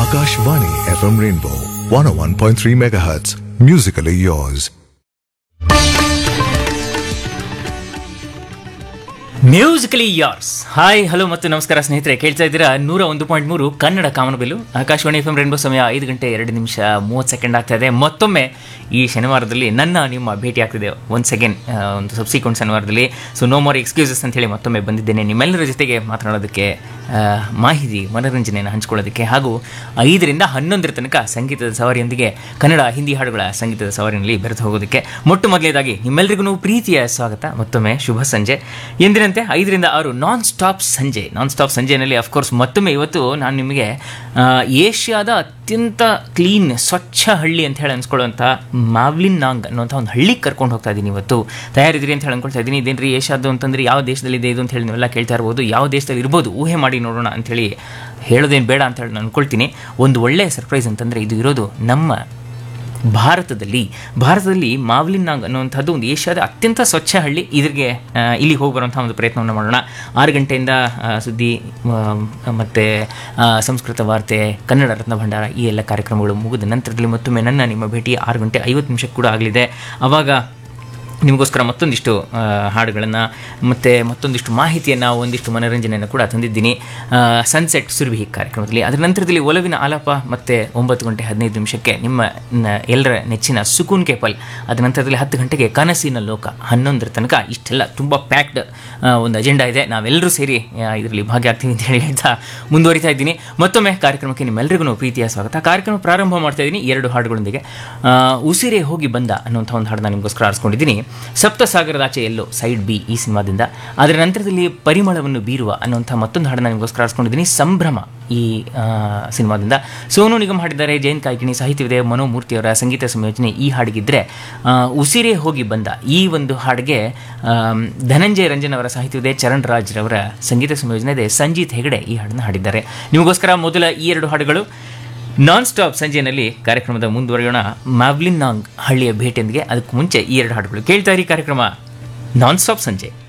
Akashvani FM Rainbow 101.3 MHz. Musically yours. Musically yours hi hello ಮತ್ತು ನಮಸ್ಕಾರ ಸ್ನೇಹಿತರೆ ಕೇಳ್ತಾ ಇದ್ದೀರಾ ನೂರ ಒಂದು ಪಾಯಿಂಟ್ ಮೂರು ಕನ್ನಡ ಕಾಮನಬಿಲ್ಲು ಆಕಾಶವಾಣಿ ಎಫ್ ಎಂ ರೇನ್ಬೋ ಸಮಯ ಐದು ಗಂಟೆ ಎರಡು ನಿಮಿಷ ಮೂವತ್ತು ಸೆಕೆಂಡ್ ಆಗ್ತಾ ಇದೆ ಮತ್ತೊಮ್ಮೆ ಈ ಶನಿವಾರದಲ್ಲಿ ನನ್ನ ನಿಮ್ಮ ಭೇಟಿ ಆಗ್ತಿದೆ ಒಂದು ಸೆಕೆಂಡ್ ಒಂದು ಸಬ್ಸಿಕ್ವೆಂಟ್ ಶನಿವಾರದಲ್ಲಿ ಸೊ ನೋ ಮೋರ್ ಎಕ್ಸ್ಕ್ಯೂಸಸ್ ಅಂತ ಹೇಳಿ ಮತ್ತೊಮ್ಮೆ ಬಂದಿದ್ದೇನೆ ನಿಮ್ಮೆಲ್ಲರ ಜೊತೆಗೆ ಮಾತನಾಡೋದಕ್ಕೆ ಆ, ಮಾಹಿತಿ ಮನೋರಂಜನೆಯನ್ನು ಹಂಚ್ಕೊಳ್ಳೋದಕ್ಕೆ ಹಾಗೂ ಐದರಿಂದ ಹನ್ನೊಂದರ ತನಕ ಸಂಗೀತದ ಸವಾರಿಯೊಂದಿಗೆ ಕನ್ನಡ ಹಿಂದಿ ಹಾಡುಗಳ ಸಂಗೀತದ ಸವಾರಿಯಲ್ಲಿ ಬೆರೆತು ಹೋಗೋದಕ್ಕೆ ಮೊಟ್ಟ ಮೊದಲನೇದಾಗಿ ನಿಮ್ಮೆಲ್ಲರಿಗೂ ಪ್ರೀತಿಯ ಸ್ವಾಗತ ಮತ್ತೊಮ್ಮೆ ಶುಭ ಸಂಜೆ ಎಂದಿನಂತೆ ಐದರಿಂದ ಆರು ನಾನ್ ಸ್ಟಾಪ್ ಸಂಜೆ ನಾನ್ ಸ್ಟಾಪ್ ಸಂಜೆಯಲ್ಲಿ ಅಫ್ಕೋರ್ಸ್ ಮತ್ತೊಮ್ಮೆ ಇವತ್ತು ನಾನು ನಿಮಗೆ ಆ, ಏಷ್ಯಾದ ಅತ್ಯಂತ ಕ್ಲೀನ್ ಸ್ವಚ್ಛ ಹಳ್ಳಿ ಅಂತ ಹೇಳಿ ಅನ್ಸ್ಕೊಳ್ಳುವಂಥ ಮಾವ್ಲಿನ್ ನಾಂಗ್ ಅನ್ನುವಂಥ ಒಂದು ಹಳ್ಳಿಗೆ ಕರ್ಕೊಂಡು ಹೋಗ್ತಾ ಇದ್ದೀನಿ ಇವತ್ತು ತಯಾರಿದ್ರಿ ಅಂತ ಹೇಳಿ ಅನ್ಕೊಳ್ತಾ ಇದ್ದೀನಿ ಇದೇನ್ರಿ ಏಷ್ಯಾದ್ದು ಅಂತಂದ್ರೆ ಯಾವ ದೇಶದಲ್ಲಿದೆ ಇದು ಅಂತ ಹೇಳಿ ನೀವೆಲ್ಲ ಕೇಳ್ತಾ ಇರ್ಬೋದು ಯಾವ ದೇಶದಲ್ಲಿ ಇರ್ಬೋದು ಊಹೆ ಮಾಡಿ ನೋಡೋಣ ಅಂಥೇಳಿ ಹೇಳೋದೇನು ಬೇಡ ಅಂತ ಹೇಳಿ ನಾನು ಅನ್ಕೊಳ್ತೀನಿ ಒಂದು ಒಳ್ಳೆಯ ಸರ್ಪ್ರೈಸ್ ಅಂತಂದರೆ ಇದು ಇರೋದು ನಮ್ಮ ಭಾರತದಲ್ಲಿ ಭಾರತದಲ್ಲಿ ಮಾವ್ಲಿನ್ ನಾಗ್ ಅನ್ನುವಂಥದ್ದು ಒಂದು ಏಷ್ಯಾದ ಅತ್ಯಂತ ಸ್ವಚ್ಛ ಹಳ್ಳಿ ಇದ್ರಿಗೆ ಆ, ಇಲ್ಲಿ ಹೋಗಿ ಬರುವಂಥ ಒಂದು ಪ್ರಯತ್ನವನ್ನು ಮಾಡೋಣ ಆರು ಗಂಟೆಯಿಂದ ಆ, ಸುದ್ದಿ ಆ, ಮತ್ತು ಆ, ಸಂಸ್ಕೃತ ವಾರ್ತೆ ಕನ್ನಡ ರತ್ನ ಭಂಡಾರ ಈ ಎಲ್ಲ ಕಾರ್ಯಕ್ರಮಗಳು ಮುಗಿದ ನಂತರದಲ್ಲಿ ಮತ್ತೊಮ್ಮೆ ನನ್ನ ನಿಮ್ಮ ಭೇಟಿ ಆರು ಗಂಟೆ ಐವತ್ತು ನಿಮಿಷಕ್ಕೆ ಕೂಡ ಆಗಲಿದೆ ಆವಾಗ ನಿಮಗೋಸ್ಕರ ಮತ್ತೊಂದಿಷ್ಟು ಹಾಡುಗಳನ್ನು ಮತ್ತು ಮತ್ತೊಂದಿಷ್ಟು ಮಾಹಿತಿಯನ್ನು ಒಂದಿಷ್ಟು ಮನೋರಂಜನೆಯನ್ನು ಕೂಡ ತಂದಿದ್ದೀನಿ ಸನ್ಸೆಟ್ ಸುರಭಿ ಕಾರ್ಯಕ್ರಮದಲ್ಲಿ ಅದರ ನಂತರದಲ್ಲಿ ಒಲವಿನ ಆಲಾಪ ಮತ್ತು ಒಂಬತ್ತು ಗಂಟೆ ಹದಿನೈದು ನಿಮಿಷಕ್ಕೆ ನಿಮ್ಮ ನ- ಎಲ್ಲರ ನೆಚ್ಚಿನ ಸುಕೂನ್ ಕೇಪಲ್ ಅದರ ನಂತರದಲ್ಲಿ ಹತ್ತು ಗಂಟೆಗೆ ಕನಸಿನ ಲೋಕ ಹನ್ನೊಂದರ ತನಕ ಇಷ್ಟೆಲ್ಲ ತುಂಬ ಪ್ಯಾಕ್ಡ್ ಒಂದು ಅಜೆಂಡಾ ಇದೆ ನಾವೆಲ್ಲರೂ ಸೇರಿ ಇದರಲ್ಲಿ ಭಾಗಿಯಾಗ್ತೀವಿ ಅಂತ ಹೇಳಿ ಹೇಳ್ತಾ ಮುಂದುವರಿತಾ ಇದ್ದೀನಿ ಮತ್ತೊಮ್ಮೆ ಕಾರ್ಯಕ್ರಮಕ್ಕೆ ನಿಮ್ಮೆಲ್ಲರಿಗೂ ಪ್ರೀತಿಯ ಸ್ವಾಗತ ಕಾರ್ಯಕ್ರಮ ಪ್ರಾರಂಭ ಮಾಡ್ತಾ ಇದ್ದೀನಿ ಎರಡು ಹಾಡುಗಳೊಂದಿಗೆ ಆ, ಉಸಿರೇ ಹೋಗಿ ಬಂದ ಅನ್ನುವಂಥ ಒಂದು ಹಾಡನ್ನ ನಿಮಗೋಸ್ಕರ ಆರಿಸ್ಕೊಂಡಿದ್ದೀನಿ ಸಪ್ತಸಾಗರದಾಚೆ ಎಲ್ಲೋ ಸೈಡ್ ಬಿ ಈ ಸಿನಿಮಾದಿಂದ ಅದರ ನಂತರದಲ್ಲಿ ಪರಿಮಳವನ್ನು ಬೀರುವ ಅನ್ನುವಂಥ ಮತ್ತೊಂದು ಹಾಡನ್ನ ನಿಮಗೋಸ್ಕರ ಆರಿಸ್ಕೊಂಡಿದ್ದೀನಿ ಸಂಭ್ರಮ ಈ ಆ, ಸಿನಿಮಾದಿಂದ ಸೋನು ನಿಗಮ್ ಹಾಡಿದ್ದಾರೆ ಜಯಂತ್ ಕಾಯ್ಕಿಣಿ ಸಾಹಿತ್ಯವಿದೆ ಮನೋಮೂರ್ತಿಯವರ ಸಂಗೀತ ಸಂಯೋಜನೆ ಈ ಹಾಡಿಗಿದ್ರೆ ಆ, ಉಸಿರೇ ಹೋಗಿ ಬಂದ ಈ ಒಂದು ಹಾಡಿಗೆ ಆಮ್, ಧನಂಜಯ ರಂಜನ್ ಅವರ ಸಾಹಿತ್ಯವಿದೆ ಚರಣ್ ರಾಜ್ ರವರ ಸಂಗೀತ ಸಂಯೋಜನೆ ಇದೆ ಸಂಜೀತ್ ಹೆಗಡೆ ಈ ಹಾಡನ್ನು ಹಾಡಿದ್ದಾರೆ ನಿಮಗೋಸ್ಕರ ಮೊದಲ ಈ ಎರಡು ಹಾಡುಗಳು ನಾನ್ ಸ್ಟಾಪ್ ಸಂಜೆಯಲ್ಲಿ ಕಾರ್ಯಕ್ರಮದ ಮುಂದುವರಿಯೋಣ ಮ್ಯಾವ್ಲಿನ್ ನಾಂಗ್ ಹಳ್ಳಿಯ ಭೇಟಿಯೊಂದಿಗೆ ಅದಕ್ಕೆ ಮುಂಚೆ ಈ ಎರಡು ಹಾಡುಗಳು ಕೇಳ್ತಾ ಇರಿ ಕಾರ್ಯಕ್ರಮ ನಾನ್ ಸ್ಟಾಪ್ ಸಂಜೆ